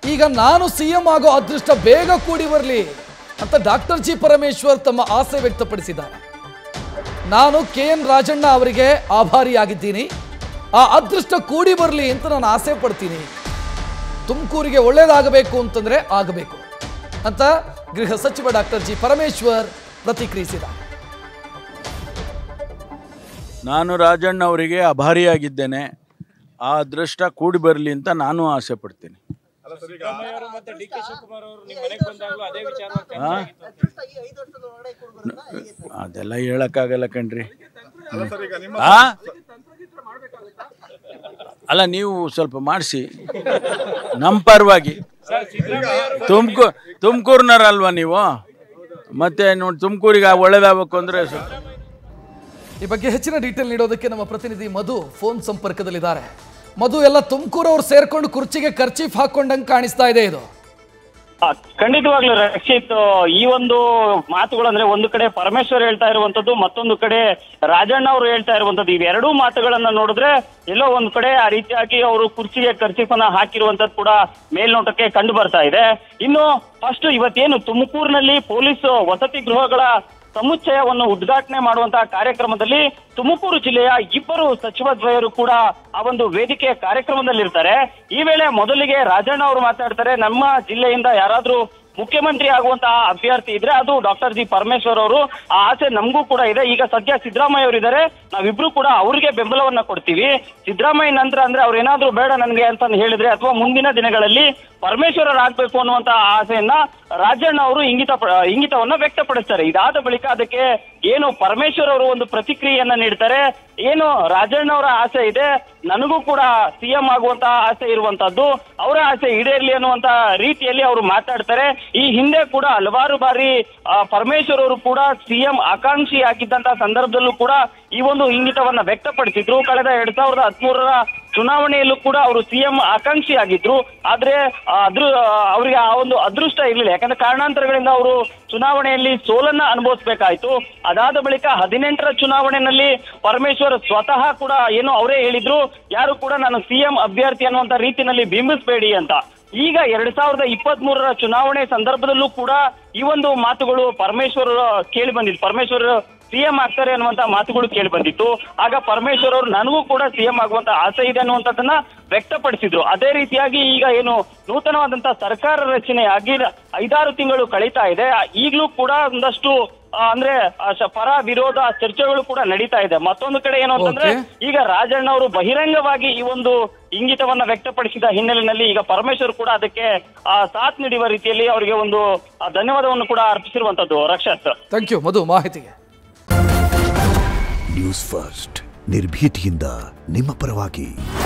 ಈಗ ನಾನು C M ಆಗೋ ಅದೃಷ್ಟ ಬೇಗ ಕೂಡಿ ಬರಲಿ ಅಂತ ಡಾಕ್ಟರ್ ಜಿ ಪರಮೇಶ್ವರ್ ತಮ್ಮ ಆಸೆ ವ್ಯಕ್ತಪಡಿಸಿದ್ದಾರೆ ನಾನು ಕೆ ಎನ್ ರಾಜಣ್ಣ ಅವರಿಗೆ ಆಭಾರಿಯಾಗಿದ್ದೀನಿ ಆ ಅದೃಷ್ಟ ಕೂಡಿ ಬರಲಿ ಅಂತ ನಾನು ಆಸೆ ಪಡ್ತೀನಿ ತುಮಕೂರಿಗೆ ಒಳ್ಳೇದಾಗಬೇಕು ಅಂತಂದ್ರೆ ಆಗಬೇಕು ಅಂತ ಗೃಹ ಸಚಿವ ಡಾಕ್ಟರ್ ಜಿ ಪರಮೇಶ್ವರ್ ಪ್ರತಿಕ್ರಿಯಿಸಿದ್ದಾರೆ ನಾನು ರಾಜಣ್ಣ ಅವರಿಗೆ ಅಭಾರಿಯಾಗಿದ್ದೇನೆ ಆ ಅದೃಷ್ಟ ಕೂಡಿ ಬರಲಿ ಅಂತ ನಾನು ಆಸೆ ಪಡ್ತೀನಿ ಆ? ಅದೆಲ್ಲ ಹೇಳಕ್ಕಾಗಲ್ಲ ಕಣ್ರಿ ಆ? ಅಲ್ಲ ನೀವು ಸ್ವಲ್ಪ ಮಾಡಿಸಿ ನಮ್ಮ ಪರವಾಗಿ ತುಮಕೂರು ತುಮಕೂರಿನರಲ್ವಾ ನೀವು ಮತ್ತೆ ನೋಡಿ ತುಮಕೂರಿಗೆ ಒಳ್ಳೇದಾಗಬೇಕು ಅಂದರೆ ಈ ಬಗ್ಗೆ ಹೆಚ್ಚಿನ ಡೀಟೇಲ್ ನೀಡೋದಕ್ಕೆ ನಮ್ಮ ಪ್ರತಿನಿಧಿ ಮಧು ಫೋನ್ ಸಂಪರ್ಕದಲ್ಲಿದ್ದಾರೆ ಮಧು ಎಲ್ಲ ತುಮಕೂರವ್ರು ಸೇರ್ಕೊಂಡು ಕುರ್ಚಿಗೆ ಖರ್ಚೀಫ್ ಹಾಕೊಂಡಂಗೆ ಕಾಣಿಸ್ತಾ ಇದೆ ಇದು ಆ, ಖಂಡಿತವಾಗ್ಲೂ ರಕ್ಷಿತ್ ಈ ಒಂದು ಮಾತುಗಳು ಅಂದ್ರೆ ಒಂದು ಕಡೆ ಪರಮೇಶ್ವರ್ ಹೇಳ್ತಾ ಇರುವಂತದ್ದು ಮತ್ತೊಂದು ಕಡೆ ರಾಜಣ್ಣ ಅವರು ಹೇಳ್ತಾ ಇರುವಂತದ್ದು ಇವೆರಡೂ ಮಾತುಗಳನ್ನ ನೋಡಿದ್ರೆ ಎಲ್ಲೋ ಒಂದ್ ಕಡೆ ಆ ರೀತಿಯಾಗಿ ಅವರು ಕುರ್ಚಿಗೆ ಖರ್ಚಿಫನ್ನ ಹಾಕಿರುವಂತದ್ದು ಕೂಡ ಮೇಲ್ನೋಟಕ್ಕೆ ಕಂಡು ಬರ್ತಾ ಇದೆ ಇನ್ನು ಫಸ್ಟ್ ಇವತ್ತೇನು ತುಮಕೂರಿನಲ್ಲಿ ಪೊಲೀಸ್ ವಸತಿ ಗೃಹಗಳ ಸಮುಚ್ಚಯವನ್ನು ಉದ್ಘಾಟನೆ ಮಾಡುವಂತಹ ಕಾರ್ಯಕ್ರಮದಲ್ಲಿ ತುಮಕೂರು ಜಿಲ್ಲೆಯ ಇಬ್ಬರು ಸಚಿವ ದ್ವಯರು ಕೂಡ ಆ ಒಂದು ವೇದಿಕೆಯ ಕಾರ್ಯಕ್ರಮದಲ್ಲಿರ್ತಾರೆ ಈ ವೇಳೆ ಮೊದಲಿಗೆ ರಾಜಣ್ಣ ಅವರು ಮಾತಾಡ್ತಾರೆ ನಮ್ಮ ಜಿಲ್ಲೆಯಿಂದ ಯಾರಾದ್ರೂ ಮುಖ್ಯಮಂತ್ರಿ ಆಗುವಂತಹ ಅಭ್ಯರ್ಥಿ ಇದ್ರೆ ಅದು ಡಾಕ್ಟರ್ ಜಿ ಪರಮೇಶ್ವರ್ ಅವರು ಆ ಆಸೆ ನಮಗೂ ಕೂಡ ಇದೆ ಈಗ ಸದ್ಯ ಸಿದ್ದರಾಮಯ್ಯ ಅವರು ಇದ್ದಾರೆ ನಾವಿಬ್ರು ಕೂಡ ಅವ್ರಿಗೆ ಬೆಂಬಲವನ್ನ ಕೊಡ್ತೀವಿ ಸಿದ್ದರಾಮಯ್ಯ ನಂತರ ಅಂದ್ರೆ ಅವ್ರು ಏನಾದ್ರೂ ಬೇಡ ನನಗೆ ಅಂತ ಹೇಳಿದ್ರೆ ಅಥವಾ ಮುಂದಿನ ದಿನಗಳಲ್ಲಿ ಪರಮೇಶ್ವರರ್ ಆಗ್ಬೇಕು ಅನ್ನುವಂತ ಆಸೆಯನ್ನ ರಾಜಣ್ಣ ಅವರು ಇಂಗಿತ ಪ- ಇಂಗಿತವನ್ನ ವ್ಯಕ್ತಪಡಿಸ್ತಾರೆ ಇದಾದ ಬಳಿಕ ಅದಕ್ಕೆ ಏನು ಪರಮೇಶ್ವರ್ ಅವರು ಒಂದು ಪ್ರತಿಕ್ರಿಯೆಯನ್ನ ನೀಡ್ತಾರೆ ಏನು ರಾಜಣ್ಣ ಅವರ ಆಸೆ ಇದೆ ನನಗೂ ಕೂಡ ಸಿಎಂ ಆಗುವಂತಹ ಆಸೆ ಇರುವಂತದ್ದು ಅವರ ಆಸೆ ಈಡೇರ್ಲಿ ಅನ್ನುವಂತ ರೀತಿಯಲ್ಲಿ ಅವರು ಮಾತಾಡ್ತಾರೆ ಈ ಹಿಂದೆ ಕೂಡ ಹಲವಾರು ಬಾರಿ ಆ, ಪರಮೇಶ್ವರ್ ಅವರು ಕೂಡ ಸಿಎಂ ಆಕಾಂಕ್ಷಿ ಆಗಿದ್ದಂತ ಸಂದರ್ಭದಲ್ಲೂ ಕೂಡ ಈ ಒಂದು ಇಂಗಿತವನ್ನ ವ್ಯಕ್ತಪಡಿಸಿದ್ರು ಕಳೆದ ಎರಡ್ ಸಾವಿರದ ಹದಿಮೂರರ ಚುನಾವಣೆಯಲ್ಲೂ ಕೂಡ ಅವರು ಸಿಎಂ ಆಕಾಂಕ್ಷಿ ಆಗಿದ್ರು ಆದ್ರೆ ಆ, ಅದ್ರ ಅವರಿಗೆ ಆ ಒಂದು ಅದೃಷ್ಟ ಇರಲಿಲ್ಲ ಯಾಕಂದ್ರೆ ಕಾರಣಾಂತರಗಳಿಂದ ಅವರು ಚುನಾವಣೆಯಲ್ಲಿ ಸೋಲನ್ನ ಅನುಭವಿಸಬೇಕಾಯ್ತು ಅದಾದ ಬಳಿಕ ಹದಿನೆಂಟರ ಚುನಾವಣೆಯಲ್ಲಿ ಪರಮೇಶ್ವರ್ ಸ್ವತಃ ಕೂಡ ಏನು ಅವರೇ ಹೇಳಿದ್ರು ಯಾರು ಕೂಡ ನಾನು ಸಿಎಂ ಅಭ್ಯರ್ಥಿ ಅನ್ನುವಂತ ರೀತಿಯಲ್ಲಿ ಬಿಂಬಿಸಬೇಡಿ ಅಂತ ಈಗ ಎರಡ್ ಸಾವಿರದ ಇಪ್ಪತ್ತ್ ಮೂರರ ಚುನಾವಣೆ ಸಂದರ್ಭದಲ್ಲೂ ಕೂಡ ಈ ಒಂದು ಮಾತುಗಳು ಪರಮೇಶ್ವರ್ ಕೇಳಿ ಬಂದಿತ್ತು ಪರಮೇಶ್ವರ್ ಸಿಎಂ ಆಗ್ತಾರೆ ಅನ್ನುವಂತ ಮಾತುಗಳು ಕೇಳಿ ಬಂದಿತ್ತು ಆಗ ಪರಮೇಶ್ವರ್ ಅವರು ನನಗೂ ಕೂಡ ಸಿಎಂ ಆಗುವಂತ ಆಸೆ ಇದೆ ಅನ್ನುವಂಥದ್ದನ್ನ ವ್ಯಕ್ತಪಡಿಸಿದ್ರು ಅದೇ ರೀತಿಯಾಗಿ ಈಗ ಏನು ನೂತನವಾದಂತ ಸರ್ಕಾರ ರಚನೆ ಆಗಿ ಐದಾರು ತಿಂಗಳು ಕಳೀತಾ ಇದೆ ಈಗಲೂ ಕೂಡ ಒಂದಷ್ಟು ಆ, ಅಂದ್ರೆ ಆ, ಶ- ಪರ ವಿರೋಧ ಚರ್ಚೆಗಳು ಕೂಡ ನಡೀತಾ ಇದೆ ಮತ್ತೊಂದು ಕಡೆ ಏನು ಅಂತಂದ್ರೆ Okay. ಈಗ ರಾಜಣ್ಣ ಅವರು ಬಹಿರಂಗವಾಗಿ ಈ ಒಂದು ಇಂಗಿತವನ್ನ ವ್ಯಕ್ತಪಡಿಸಿದ ಹಿನ್ನೆಲೆಯಲ್ಲಿ ಈಗ ಪರಮೇಶ್ವರ್ ಕೂಡ ಅದಕ್ಕೆ ಆ, ಸಾಥ್ ನೀಡುವ ರೀತಿಯಲ್ಲಿ ಅವರಿಗೆ ಒಂದು ಆ, ಧನ್ಯವಾದವನ್ನು ಕೂಡ ಅರ್ಪಿಸಿರುವಂತದ್ದು ರಕ್ಷತ್ ಥ್ಯಾಂಕ್ ಯು ಮಧು ಮಾಹಿತಿಗೆ ನ್ಯೂಸ್ ಫಸ್ಟ್ ನಿರ್ಭೀತಿಯಿಂದ ನಿಮ್ಮ ಪರವಾಗಿ